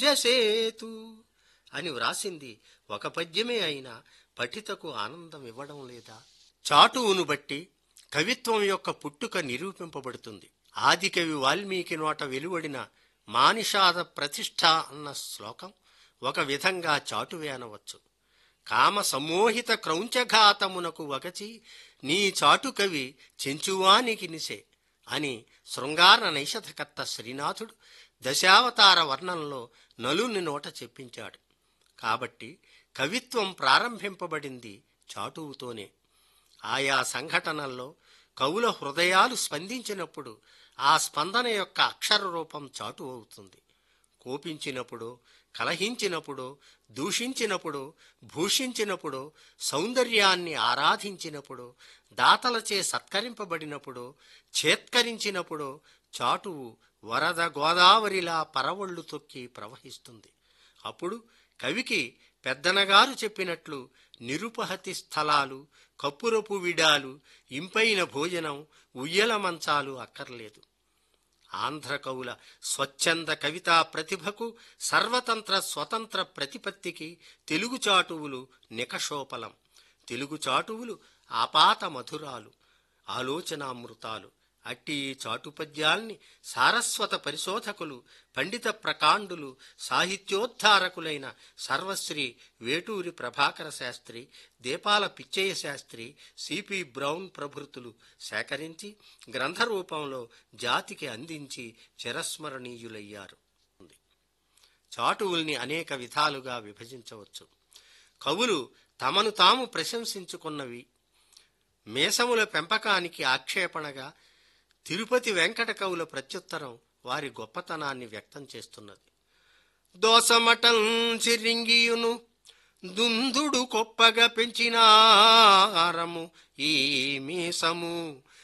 జసేతు అని వ్రాసింది ఒక పద్యమే అయినా పఠితకు ఆనందం ఇవ్వడం లేదా చాటువును బట్టి కవిత్వం యొక్క పుట్టుక నిరూపింపబడుతుంది ఆదికవి వాల్మీకి నోట వెలువడిన మానిషాద ప్రతిష్ఠ అన్న శ్లోకం ఒక విధంగా చాటువే అనవచ్చు కామ సమ్మోహిత క్రౌంచఘాతమునకు వగచి నీ చాటు కవి చెంచువానికి నిసే అని శృంగార నైషధకర్త శ్రీనాథుడు దశావతార వర్ణంలో నలుని నోట చెప్పించాడు కాబట్టి కవిత్వం ప్రారంభింపబడింది చాటువుతోనే ఆయా సంఘటనల్లో కవుల హృదయాలు స్పందించినప్పుడు ఆ స్పందన యొక్క అక్షర రూపం చాటు అవుతుంది కోపించినప్పుడు కలహించినప్పుడు దూషించినప్పుడు భూషించినప్పుడు సౌందర్యాన్ని ఆరాధించినప్పుడు దాతలచే సత్కరింపబడినప్పుడు చేత్కరించినప్పుడు చాటువు వరద గోదావరిలా పరవళ్ళు తొక్కి ప్రవహిస్తుంది అప్పుడు కవికి పెద్దనగారు చెప్పినట్లు నిరుపహతి స్థలాలు కప్పురపు విడాలు ఇంపైన భోజనం ఉయ్యల మంచాలు అక్కర్లేదు ఆంధ్ర కవుల స్వచ్ఛంద కవితా ప్రతిభకు సర్వతంత్ర స్వతంత్ర ప్రతిపత్తికి తెలుగు చాటువులు నికషోపలం తెలుగు చాటువులు ఆపాత మధురాలు ఆలోచనామృతాలు అట్టి ఈ చాటుపద్యాల్ని సారస్వత పరిశోధకులు పండిత ప్రకాండులు సాహిత్యోద్ధారకులైన సర్వశ్రీ వేటూరి ప్రభాకర శాస్త్రి దేపాల పిచ్చయ్య శాస్త్రి సిపి బ్రౌన్ ప్రభృతులు సేకరించి గ్రంథ రూపంలో జాతికి అందించి చిరస్మరణీయులయ్యారు చాటువుల్ని అనేక విధాలుగా విభజించవచ్చు కవులు తమను తాము ప్రశంసించుకున్నవి మేసముల పెంపకానికి ఆక్షేపణగా తిరుపతి వెంకట కవుల ప్రత్యుత్తరం వారి గొప్పతనాన్ని వ్యక్తం చేస్తున్నది దోసమటం చిరింగియును దుందుడు కొప్పగా పెంచినారము ఈ మీసము